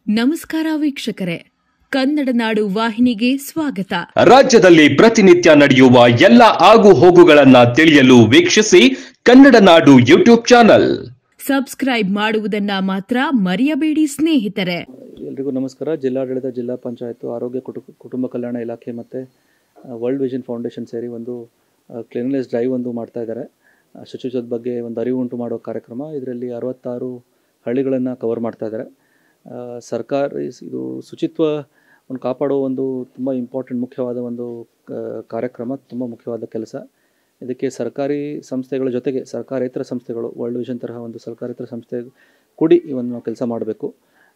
ನಮಸ್ಕಾರ ವೀಕ್ಷಕರೇ ಕನ್ನಡ ನಾಡು ವಾಹಿನಿಗೆ ಸ್ವಾಗತ ರಾಜ್ಯದಲ್ಲಿ ಪ್ರತಿನಿತ್ಯ ನಡೆಯುವ ಎಲ್ಲ ಆಗು ಹೋಗುಗಳನ್ನ ತಿಳಿಯಲು ವೀಕ್ಷಿಸಿ ಕನ್ನಡ ನಾಡು ಯೂಟ್ಯೂಬ್ ಚಾನಲ್ ಸಬ್ಸ್ಕ್ರೈಬ್ ಮಾಡುವುದನ್ನ ಮಾತ್ರ ಮರೆಯಬೇಡಿ ಸ್ನೇಹಿತರೆ ಎಲ್ರಿಗೂ ನಮಸ್ಕಾರ ಜಿಲ್ಲಾಡಳಿತ ಜಿಲ್ಲಾ ಪಂಚಾಯತ್ ಆರೋಗ್ಯ ಕುಟು- ಕುಟುಂಬ ಕಲ್ಯಾಣ ಇಲಾಖೆ ಮತ್ತು ವರ್ಲ್ಡ್ ವಿಷನ್ ಫೌಂಡೇಶನ್ ಸೇರಿ ಒಂದು ಕ್ಲೀನ್ಲೆಸ್ ಡ್ರೈವ್ ಒಂದು ಮಾಡ್ತಾ ಇದ್ದಾರೆ ಆ, ಶುಚಿತ್ವದ ಬಗ್ಗೆ ಒಂದು ಅರಿವು ಉಂಟು ಮಾಡೋ ಕಾರ್ಯಕ್ರಮ ಇದರಲ್ಲಿ ಅರವತ್ತಾರು ಹಳ್ಳಿಗಳನ್ನು ಕವರ್ ಮಾಡ್ತಾ ಇದ್ದಾರೆ ಆ, ಸರ್ಕಾರ ಇಸ್- ಇದು ಶುಚಿತ್ವ ಒಂದು ಕಾಪಾಡೋ ಒಂದು ತುಂಬ ಇಂಪಾರ್ಟೆಂಟ್ ಮುಖ್ಯವಾದ ಒಂದು ಕ- ಕಾರ್ಯಕ್ರಮ ತುಂಬ ಮುಖ್ಯವಾದ ಕೆಲಸ ಇದಕ್ಕೆ ಸರ್ಕಾರಿ ಸಂಸ್ಥೆಗಳ ಜೊತೆಗೆ ಸರ್ಕಾರೇತರ ಸಂಸ್ಥೆಗಳು ವರ್ಲ್ಡ್ ವಿಷನ್ ತರಹ ಒಂದು ಸರ್ಕಾರೇತರ ಸಂಸ್ಥೆ ಕೂಡಿ ಈ ಒಂದು ನಾವು ಕೆಲಸ ಮಾಡಬೇಕು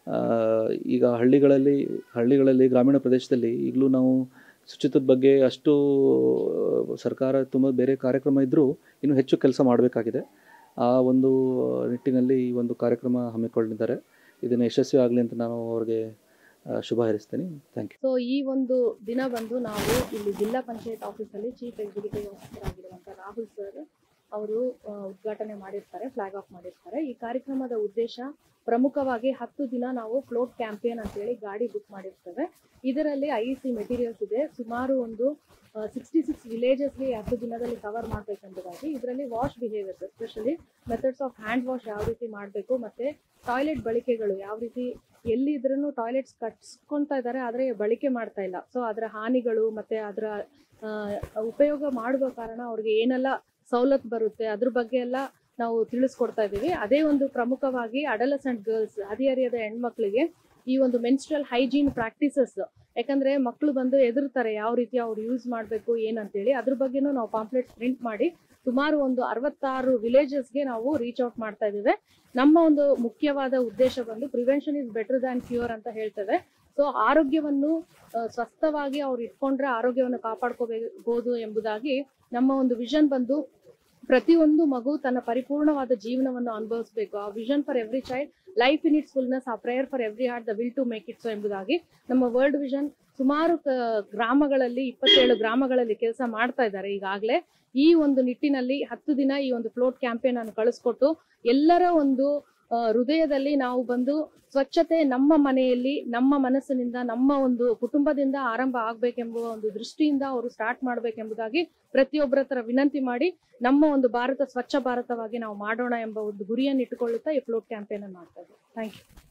ಈಗ ಹಳ್ಳಿಗಳಲ್ಲಿ ಹಳ್ಳಿಗಳಲ್ಲಿ ಗ್ರಾಮೀಣ ಪ್ರದೇಶದಲ್ಲಿ ಈಗಲೂ ನಾವು ಶುಚಿತ್ವದ ಬಗ್ಗೆ ಅಷ್ಟು ಆ, ಸರ್ಕಾರ ತುಂಬ ಬೇರೆ ಕಾರ್ಯಕ್ರಮ ಇದ್ದರೂ ಇನ್ನೂ ಹೆಚ್ಚು ಕೆಲಸ ಮಾಡಬೇಕಾಗಿದೆ ಆ ಒಂದು ನಿಟ್ಟಿನಲ್ಲಿ ಈ ಒಂದು ಕಾರ್ಯಕ್ರಮ ಹಮ್ಮಿಕೊಂಡಿದ್ದಾರೆ ಇದನ್ನು ಯಶಸ್ವಿ ಆಗಲಿ ಅಂತ ನಾನು ಅವ್ರಿಗೆ ಆ, ಶುಭ ಹಾರೈಸ್ತೇನೆ ಥ್ಯಾಂಕ್ ಯು ಸೊ ಈ ಒಂದು ದಿನ ಬಂದು ನಾವು ಇಲ್ಲಿ ಜಿಲ್ಲಾ ಪಂಚಾಯತ್ ಆಫೀಸಲ್ಲಿ ಚೀಫ್ ಎಕ್ಸಿಕ್ಯೂಟಿವ್ ಆಫೀಸರ್ ಆಗಿರುವಂಥ ರಾಹುಲ್ ಸರ್ ಅವರು ಆ, ಉದ್ಘಾಟನೆ ಮಾಡಿರ್ತಾರೆ ಫ್ಲಾಗ್ ಆಫ್ ಮಾಡಿರ್ತಾರೆ ಈ ಕಾರ್ಯಕ್ರಮದ ಉದ್ದೇಶ ಪ್ರಮುಖವಾಗಿ ಹತ್ತು ದಿನ ನಾವು ಫ್ಲೋಟ್ ಕ್ಯಾಂಪೇನ್ ಅಂತೇಳಿ ಗಾಡಿ ಬುಕ್ ಮಾಡಿರ್ತೇವೆ ಇದರಲ್ಲಿ ಐ ಸಿ ಮೆಟೀರಿಯಲ್ಸ್ ಇದೆ ಸುಮಾರು ಒಂದು ಸಿಕ್ಸ್ಟಿ ಸಿಕ್ಸ್ ವಿಲೇಜಸ್ಗೆ ಹತ್ತು ದಿನದಲ್ಲಿ ಕವರ್ ಮಾಡಬೇಕೆಂಬುದಾಗಿ ಇದರಲ್ಲಿ wash behaviours especially methods of hand wash ಯಾವ ರೀತಿ ಮಾಡಬೇಕು ಮತ್ತೆ ಟಾಯ್ಲೆಟ್ ಬಳಕೆಗಳು ಯಾವ ರೀತಿ ಎಲ್ಲಿ ಇದ್ರೂ ಟಾಯ್ಲೆಟ್ಸ್ ಕಟ್ಸ್ಕೊಂತಾ ಇದ್ದಾರೆ ಆದರೆ ಬಳಕೆ ಮಾಡ್ತಾ ಇಲ್ಲ ಸೊ ಅದರ ಹಾನಿಗಳು ಮತ್ತೆ ಅದರ ಆ, ಉಪಯೋಗ ಮಾಡುವ ಕಾರಣ ಅವ್ರಿಗೆ ಏನೆಲ್ಲ ಸವಲತ್ತು ಬರುತ್ತೆ ಅದ್ರ ಬಗ್ಗೆ ಎಲ್ಲ ನಾವು ತಿಳಿಸ್ಕೊಡ್ತಾ ಇದ್ದೀವಿ ಅದೇ ಒಂದು ಪ್ರಮುಖವಾಗಿ ಅಡಲಸೆಂಟ್ ಗರ್ಲ್ಸ್ ಹದಿಹರಿಯದ ಹೆಣ್ಮಕ್ಳಿಗೆ ಈ ಒಂದು ಮೆನ್ಸ್ಟ್ರಲ್ ಹೈಜೀನ್ ಪ್ರಾಕ್ಟೀಸಸ್ ಯಾಕಂದ್ರೆ ಮಕ್ಕಳು ಬಂದು ಎದುರ್ತಾರೆ ಯಾವ ರೀತಿ ಅವ್ರು ಯೂಸ್ ಮಾಡಬೇಕು ಏನಂತೇಳಿ ಅದ್ರ ಬಗ್ಗೆನೂ ನಾವು ಪಾಂಪ್ಲೆಟ್ಸ್ ಪ್ರಿಂಟ್ ಮಾಡಿ ಸುಮಾರು ಒಂದು ಅರವತ್ತಾರು ವಿಲೇಜಸ್ಗೆ ನಾವು ರೀಚ್ ಔಟ್ ಮಾಡ್ತಾ ಇದ್ದೀವಿ ನಮ್ಮ ಒಂದು ಮುಖ್ಯವಾದ ಉದ್ದೇಶ ಬಂದು prevention is better than cure ಅಂತ ಹೇಳ್ತೇವೆ ಸೊ ಆರೋಗ್ಯವನ್ನು ಆ, ಸ್ವಸ್ಥವಾಗಿ ಅವ್ರು ಇಟ್ಕೊಂಡ್ರೆ ಆರೋಗ್ಯವನ್ನು ಕಾಪಾಡ್ಕೋಬಹುದು ಎಂಬುದಾಗಿ ನಮ್ಮ ಒಂದು ವಿಷನ್ ಬಂದು ಪ್ರತಿಯೊಂದು ಮಗು ತನ್ನ ಪರಿಪೂರ್ಣವಾದ ಜೀವನವನ್ನು ಅನುಭವಿಸಬೇಕು ಆ vision for every child life in its fullness ಆ prayer for every heart the will to make it so ಎಂಬುದಾಗಿ ನಮ್ಮ ವರ್ಲ್ಡ್ ವಿಷನ್ ಸುಮಾರು ಕ- ಗ್ರಾಮಗಳಲ್ಲಿ ಇಪ್ಪತ್ತೇಳು ಗ್ರಾಮಗಳಲ್ಲಿ ಕೆಲಸ ಮಾಡ್ತಾ ಇದ್ದಾರೆ ಈಗಾಗಲೇ ಈ ಒಂದು ನಿಟ್ಟಿನಲ್ಲಿ ಹತ್ತು ದಿನ ಈ ಒಂದು ಫ್ಲೋಟ್ ಕ್ಯಾಂಪೇನ್ ಅನ್ನು ಕಳಿಸ್ಕೊಟ್ಟು ಎಲ್ಲರ ಒಂದು ಆ, ಹೃದಯದಲ್ಲಿ ನಾವು ಬಂದು ಸ್ವಚ್ಛತೆ ನಮ್ಮ ಮನೆಯಲ್ಲಿ ನಮ್ಮ ಮನಸ್ಸಿನಿಂದ ನಮ್ಮ ಒಂದು ಕುಟುಂಬದಿಂದ ಆರಂಭ ಆಗ್ಬೇಕೆಂಬುವ ಒಂದು ದೃಷ್ಟಿಯಿಂದ ಅವರು ಸ್ಟಾರ್ಟ್ ಮಾಡ್ಬೇಕೆಂಬುದಾಗಿ ಪ್ರತಿಯೊಬ್ಬರ ಹತ್ರ ವಿನಂತಿ ಮಾಡಿ ನಮ್ಮ ಒಂದು ಭಾರತ ಸ್ವಚ್ಛ ಭಾರತವಾಗಿ ನಾವು ಮಾಡೋಣ ಎಂಬ ಒಂದು ಗುರಿಯನ್ನು ಇಟ್ಟುಕೊಳ್ಳುತ್ತಾ ಈ ಫ್ಲೋಟ್ ಕ್ಯಾಂಪೇನ್ ಅನ್ನು ಮಾಡ್ತಾ ಇದ್ದೀವಿ ಥ್ಯಾಂಕ್ ಯು